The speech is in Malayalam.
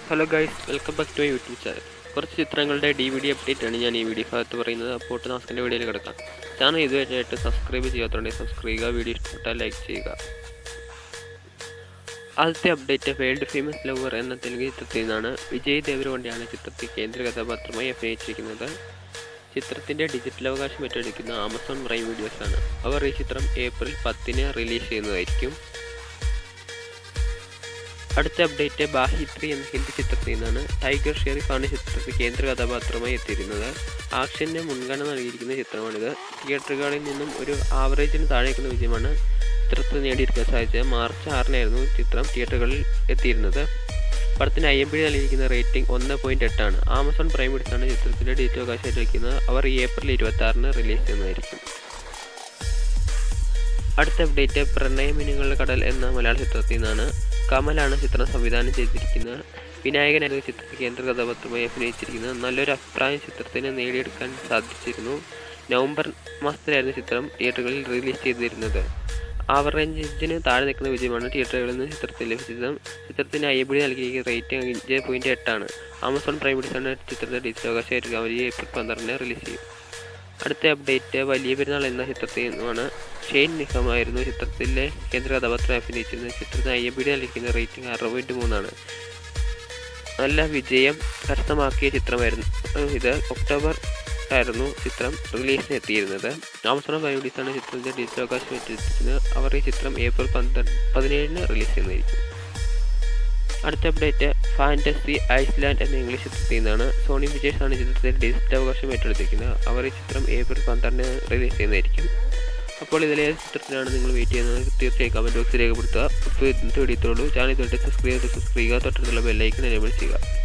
hello guys welcome back to YouTube channel കുറച്ച് ചിത്രങ്ങളുടെ ഡി വി ഡി അപ്ഡേറ്റ് ആണ് ഞാൻ ഈ വീഡിയോ ഭാഗത്ത് പറയുന്നത് അപ്പോൾ നാസ്കിൻ്റെ വീഡിയോയിൽ കിടക്കാം ചാനൽ ഇതുവരെയായിട്ട് സബ്സ്ക്രൈബ് ചെയ്യാത്തതുകൊണ്ട് സബ്സ്ക്രൈബ് ചെയ്യുക വീഡിയോ ഇഷ്ടപ്പെട്ടാൽ ലൈക്ക് ചെയ്യുക ആദ്യത്തെ അപ്ഡേറ്റ് വേൾഡ് ഫേമസ് ലവർ എന്ന തെലുങ്ക് ചിത്രത്തിൽ നിന്നാണ് വിജയ് ദേവരകൊണ്ടാണ് ചിത്രത്തിൽ കേന്ദ്ര കഥാപാത്രമായി അഭിനയിച്ചിരിക്കുന്നത് ചിത്രത്തിൻ്റെ ഡിജിറ്റൽ അവകാശം ഏറ്റെടുക്കുന്ന ആമസോൺ പ്രൈം വീഡിയോസാണ് അവർ ഈ ചിത്രം ഏപ്രിൽ പത്തിന് റിലീസ് ചെയ്യുന്നതായിരിക്കും അടുത്ത അപ്ഡേറ്റ് ബാഹിത്രി എന്ന ഹിന്ദി ചിത്രത്തിൽ നിന്നാണ് ടൈഗർ ഷെരീഫാണ് ചിത്രത്തിൽ കേന്ദ്ര കഥാപാത്രമായി എത്തിയിരുന്നത് ആക്ഷന് മുൻഗണന നൽകിയിരിക്കുന്ന ചിത്രമാണിത് തിയേറ്ററുകളിൽ നിന്നും ഒരു ആവറേജിന് താഴേക്കുന്ന വിജയമാണ് ചിത്രത്തിൽ നേടിയെടുക്കാൻ സാധിച്ചത് മാർച്ച് ആറിനായിരുന്നു ചിത്രം തിയേറ്ററുകളിൽ എത്തിയിരുന്നത് പടത്തിന് ഐ എം പി നൽകിയിരിക്കുന്ന റേറ്റിംഗ് ഒന്ന് പോയിന്റ് എട്ടാണ് ആമസോൺ പ്രൈം എടുത്താണ് ചിത്രത്തിൻ്റെ ഡിജിറ്റൽ അവകാശം ഏറ്റെടുക്കുന്നത് അവർ ഏപ്രിൽ ഇരുപത്തി ആറിന് റിലീസ് ചെയ്യുന്നതായിരിക്കും അടുത്ത അപ്ഡേറ്റ് പ്രണയമിനുകളുടെ കടൽ എന്ന മലയാള ചിത്രത്തിൽ നിന്നാണ് കമലാണ് ചിത്രം സംവിധാനം ചെയ്തിരിക്കുന്നത് വിനായകനായിരുന്നു ചിത്രത്തിൽ കേന്ദ്ര കഥാപാത്രമായി അഭിനയിച്ചിരിക്കുന്നത് നല്ലൊരു അഭിപ്രായം ചിത്രത്തിന് നേടിയെടുക്കാൻ സാധിച്ചിരുന്നു നവംബർ മാസത്തിലായിരുന്നു ചിത്രം തിയേറ്ററുകളിൽ റിലീസ് ചെയ്തിരുന്നത് ആവറേജിന് താഴെ നിൽക്കുന്ന വിജയമാണ് തിയേറ്ററുകളിൽ നിന്ന് ചിത്രത്തിൽ ലഭിച്ചത് ചിത്രത്തിന് ഐ ബി നൽകിയിരിക്കുന്ന റേറ്റിംഗ് അഞ്ച് പോയിന്റ് എട്ടാണ് ആമസോൺ പ്രൈം ഡിസാണ് ചിത്രത്തെ ഡിജിറ്റൽ അവകാശമായിട്ട് അവർ ഏപ്രിൽ പന്ത്രണ്ടിന് റിലീസ് ചെയ്യും അടുത്ത അപ്ഡേറ്റ് വലിയ പെരുന്നാൾ എന്ന ചിത്രത്തിൽ നിന്നുമാണ് ഷെയ്ൻ നിഹമായിരുന്നു ചിത്രത്തിലെ കേന്ദ്ര കഥാപാത്രം അഭിനയിച്ചിരുന്നത് ചിത്രത്തിന് ഐ എം ബി ഡി നൽകിക്കുന്ന റേറ്റിംഗ് ആറ് പോയിന്റ് മൂന്നാണ് നല്ല വിജയം കരസ്ഥമാക്കിയ ചിത്രമായിരുന്നു ഇത് ഒക്ടോബർ ആയിരുന്നു ചിത്രം റിലീസിന് എത്തിയിരുന്നത് ആമസോൺ ബയോഡിസാണ് ചിത്രത്തിൻ്റെ ഡിജിറ്റൽ അവകാശം ഏറ്റെടുത്തിരുന്നത് അവർ ഈ ചിത്രം ഏപ്രിൽ പന്ത്രണ്ട് പതിനേഴിന് റിലീസ് ചെയ്യുന്നതായിരിക്കും അടുത്ത അപ്ഡേറ്റ് ഫാൻറ്റസി ഐസ്ലാൻഡ് എന്ന ഇംഗ്ലീഷ് ചിത്രത്തിൽ നിന്നാണ് സോണി വിജേഷ് ആണ് ചിത്രത്തിൽ ഡിജിറ്റൽ അവകാശം ഏറ്റെടുത്തിരിക്കുന്നത് അവർ ഈ ചിത്രം ഏപ്രിൽ പന്ത്രണ്ടിന് റിലീസ് ചെയ്യുന്നതായിരിക്കും അപ്പോൾ ഇതിലെ ചിത്രത്തിനാണ് നിങ്ങൾ വെയിറ്റ് ചെയ്യുന്നത് തീർച്ചയായും കമൻറ്റ് ബോക്സിൽ രേഖപ്പെടുത്തുക ഇപ്പോൾ ഇന്നത്തെ വീഡിയോ ചാനൽ തൊട്ട് സബ്സ്ക്രൈബ് ചെയ്ത് സബ്സ്ക്രൈബ് ചെയ്യുക തൊട്ടടുത്തുള്ള ബെല്ലൈക്കൺ എനേബിൾ ചെയ്യുക